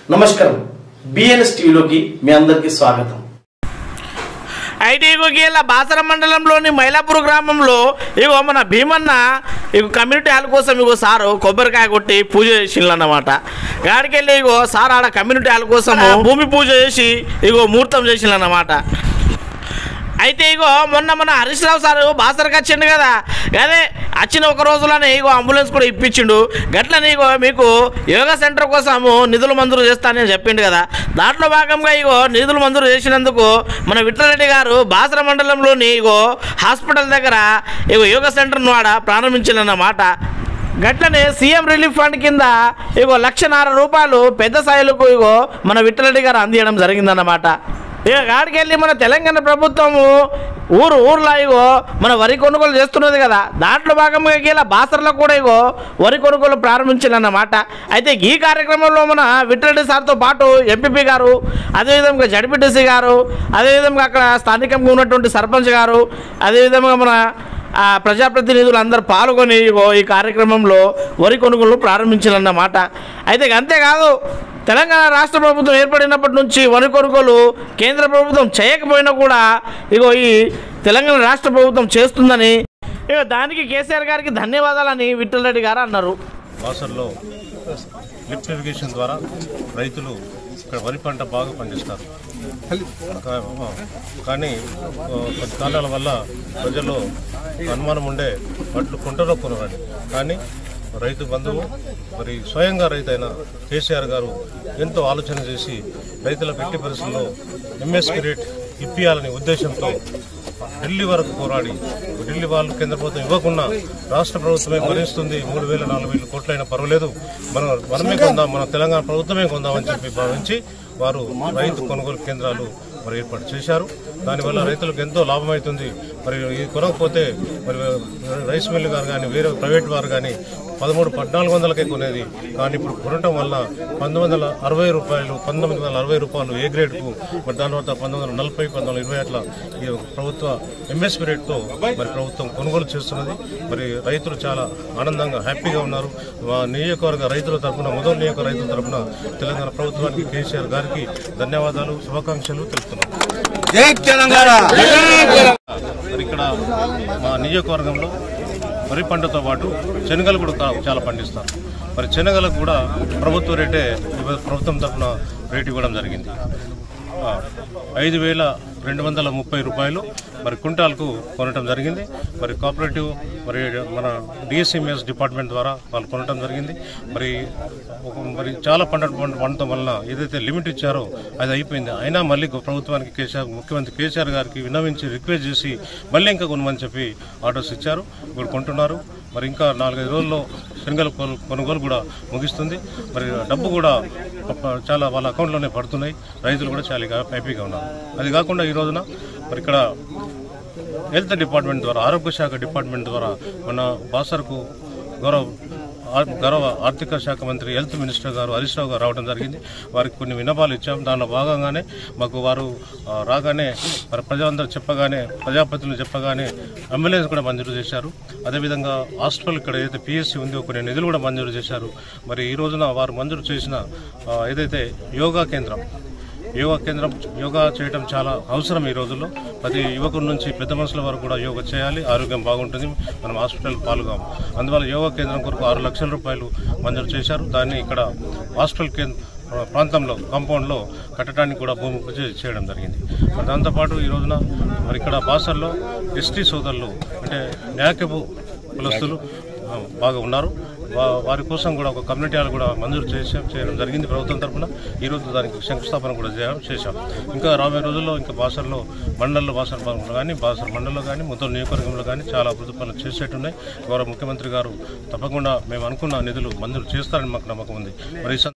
నమస్కారం బిఎన్ఎస్ టీవీలోకి మీ అందరికీ స్వాగతం అయితే ఇగో గీల బాసర మండలంలోని మైలాపూర్ గ్రామంలో ఇగో మన భీమన్న ఇగో కమ్యూనిటీ హాల్ కోసం ఇగో సారు కొబ్బరికాయ కొట్టి పూజ చేసిండ్రు అన్నమాట గాడికి వెళ్ళి ఇగో సార్ ఆడ కమ్యూనిటీ హాల్ కోసం భూమి పూజ చేసి ఇగో ముహూర్తం చేసిండ్రు అన్నమాట అయితే ఇగో మొన్న మన హరీష్ రావు సారు బాసరకు వచ్చిండు కదా అదే వచ్చిన ఒక రోజులోనే ఇగో అంబులెన్స్ కూడా ఇప్పించిండు గట్లనే ఇగో మీకు యోగా సెంటర్ కోసము నిధులు మంజూరు చేస్తానని చెప్పిండు కదా దాంట్లో భాగంగా ఇగో నిధులు మంజూరు చేసినందుకు మన విఠలరెడ్డి గారు బాసర మండలంలోని ఇగో హాస్పిటల్ దగ్గర ఇగో యోగా సెంటర్ను ఆడ ప్రారంభించిందన్నమాట గట్లనే సీఎం రిలీఫ్ ఫండ్ కింద ఇగో లక్షన్నర రూపాయలు పెద్ద స్థాయిలకు ఇగో మన విఠలరెడ్డి గారు అందించడం జరిగిందన్నమాట ఇక కాడికి వెళ్ళి మన తెలంగాణ ప్రభుత్వము ఊరు ఊర్లో ఇగో మన వరి కొనుగోలు చేస్తున్నది కదా దాంట్లో భాగంగా ఇలా బాసర్లో కూడా ఇగో వరి కొనుగోలు ప్రారంభించాలన్నమాట అయితే ఈ కార్యక్రమంలో మన విఠలరెడ్డి సార్తో పాటు ఎంపీపీ గారు అదేవిధంగా జడ్పీటీసీ గారు అదేవిధంగా అక్కడ స్థానికంగా ఉన్నటువంటి సర్పంచ్ గారు అదేవిధంగా మన ఆ ప్రజాప్రతినిధులు అందరూ పాల్గొని ఇగో ఈ కార్యక్రమంలో వరి కొనుగోలు ప్రారంభించాలన్నమాట అయితే ఇక అంతేకాదు తెలంగాణ రాష్ట్ర ప్రభుత్వం ఏర్పడినప్పటి నుంచి వరి కొనుగోలు కేంద్ర ప్రభుత్వం చేయకపోయినా కూడా ఇగో ఈ తెలంగాణ రాష్ట్ర ప్రభుత్వం చేస్తుందని ఇక దానికి కేసీఆర్ గారికి ధన్యవాదాలని విఠలరెడ్డి గారు అన్నారు బాసర్లో లిఫ్ట్ ఇరిగేషన్ ద్వారా రైతులు ఇక్కడ వరి పంట బాగా పండిస్తారు కా- కానీ ఆ, కొన్ని కారణాల వల్ల ప్రజల్లో అనుమానం ఉండే వడ్లు కుంటలో కొనరని కానీ రైతు బంధువు మరి స్వయంగా రైతు అయిన కేసీఆర్ గారు ఎంతో ఆలోచన చేసి రైతుల పెట్టి పరిస్థితుల్లో ఎంఎస్పీ రేట్ ఇప్పియాలనే ఉద్దేశంతో ఢిల్లీ వరకు పోరాడి ఢిల్లీ వాళ్ళు కేంద్ర ప్రభుత్వం ఇవ్వకుండా రాష్ట్ర ప్రభుత్వమే భరిస్తుంది మూడు వేల నాలుగు వేల కోట్లైనా పర్వాలేదు మనం మనమే కొందాం మన తెలంగాణ ప్రభుత్వమే కొందామని చెప్పి భావించి వారు రైతు కొనుగోలు కేంద్రాలు మరి ఏర్పాటు చేశారు దానివల్ల రైతులకు ఎంతో లాభం అవుతుంది మరి ఇది కొనకపోతే మరి రైస్ మిల్ గారు కానీ వేరే ప్రైవేట్ వారు కానీ పదమూడు పద్నాలుగు వందలకే కొనేది కానీ ఇప్పుడు కొనటం వల్ల పంతొమ్మిది వందల అరవై రూపాయలు పంతొమ్మిది వందల అరవై రూపాయలు ఏ గ్రేడ్కు మరి దాని తర్వాత పంతొమ్మిది వందల నలభై పంతొమ్మిది వందల ఇరవై అట్లా ఈ ప్రభుత్వ ఎంఎస్పీ రేట్తో మరి ప్రభుత్వం కొనుగోలు చేస్తున్నది మరి రైతులు చాలా ఆనందంగా హ్యాపీగా ఉన్నారు మా నియోజకవర్గ రైతుల తరపున మొదటి నియోజక రైతుల తరపున తెలంగాణ ప్రభుత్వానికి కేసీఆర్ గారికి ధన్యవాదాలు శుభాకాంక్షలు తెలుపుతున్నాం మరి ఇక్కడ మా నియోజకవర్గంలో వరి పంటతో పాటు శనగలు కూడా కా- చాలా పండిస్తారు మరి శనగలకు కూడా ప్రభుత్వ రేటే ఇవ్వ- ప్రభుత్వం తరఫున రేటు ఇవ్వడం జరిగింది ఆ, ఐదు వేల రెండు వందల ముప్పై రూపాయలు మరి కుంటాల్కు కొనటం జరిగింది మరి కోఆపరేటివ్ మరి మన డిఎస్ఎంఎస్ డిపార్ట్మెంట్ ద్వారా వాళ్ళు కొనటం జరిగింది మరి ఒక మరి చాలా పంట పంట పండటం వలన ఏదైతే లిమిట్ ఇచ్చారో అది అయిపోయింది అయినా మళ్ళీ గొ- ప్రభుత్వానికి కేసీఆర్ ముఖ్యమంత్రి కేసీఆర్ గారికి విన్నవించి రిక్వెస్ట్ చేసి మళ్ళీ ఇంకా కొనమని చెప్పి ఆర్డర్స్ ఇచ్చారు ఇప్పుడు కొంటున్నారు మరి ఇంకా నాలుగైదు రోజుల్లో శనగల కొను- కొనుగోలు కూడా ముగిస్తుంది మరి డబ్బు కూడా ప- చాలా వాళ్ళ అకౌంట్లోనే పడుతున్నాయి రైతులు కూడా చాలా హ్యాపీగా ఉన్నారు అది కాకుండా ఈ రోజున మరి ఇక్కడ హెల్త్ డిపార్ట్మెంట్ ద్వారా ఆరోగ్య శాఖ డిపార్ట్మెంట్ ద్వారా మన బాసర్కు గౌరవ ఆ- గౌరవ ఆర్థిక శాఖ మంత్రి హెల్త్ మినిస్టర్ గారు హరీష్ రావు గారు రావడం జరిగింది వారికి కొన్ని విన్నపాలు ఇచ్చాం దానిలో భాగంగానే మాకు వారు ఆ, రాగానే మరి ప్రజలందరూ చెప్పగానే ప్రజాప్రతినిధులు చెప్పగానే అంబులెన్స్ కూడా మంజూరు చేశారు అదేవిధంగా హాస్పిటల్ ఇక్కడ ఏదైతే పిఎస్సి ఉందో కొన్ని నిధులు కూడా మంజూరు చేశారు మరి ఈ రోజున వారు మంజూరు చేసిన ఆ, ఏదైతే యోగా కేంద్రం యోగా కేంద్రం యోగా చేయడం చాలా అవసరం ఈ రోజుల్లో ప్రతి యువకుల నుంచి పెద్ద మనుషుల వరకు కూడా యోగా చేయాలి ఆరోగ్యం బాగుంటుంది మనం హాస్పిటల్ పాల్గొం అందువల్ల యోగా కేంద్రం కొరకు ఆరు లక్షల రూపాయలు మంజూరు చేశారు దాన్ని ఇక్కడ హాస్పిటల్ కేంద్ర ప్రాంతంలో కాంపౌండ్లో కట్టడానికి కూడా భూమి పూజ చేయడం జరిగింది మరి దాంతోపాటు ఈ రోజున మరి ఇక్కడ బాసర్లో ఎస్టీ సోదరులు అంటే న్యాయకపు కులస్తులు ఆ, బాగా ఉన్నారు వా- వారి కోసం కూడా ఒక కమ్యూనిటీ హాల్ కూడా మంజూరు చేసి చేయడం జరిగింది ప్రభుత్వం తరఫున ఈ రోజు దానికి శంకుస్థాపన కూడా చేయడం చేశాం ఇంకా రాబోయే రోజుల్లో ఇంకా బాసర్లో మండలంలో బాసర్ మండలంలో కానీ బాసర్ మండలంలో కానీ మొత్తం నియోజకవర్గంలో కానీ చాలా అభివృద్ధి పనులు చేసేట్టున్నాయి గౌరవ ముఖ్యమంత్రి గారు తప్పకుండా మేము అనుకున్న నిధులు మంజూరు చేస్తారని మాకు నమ్మకం ఉంది మరి ఈ సం-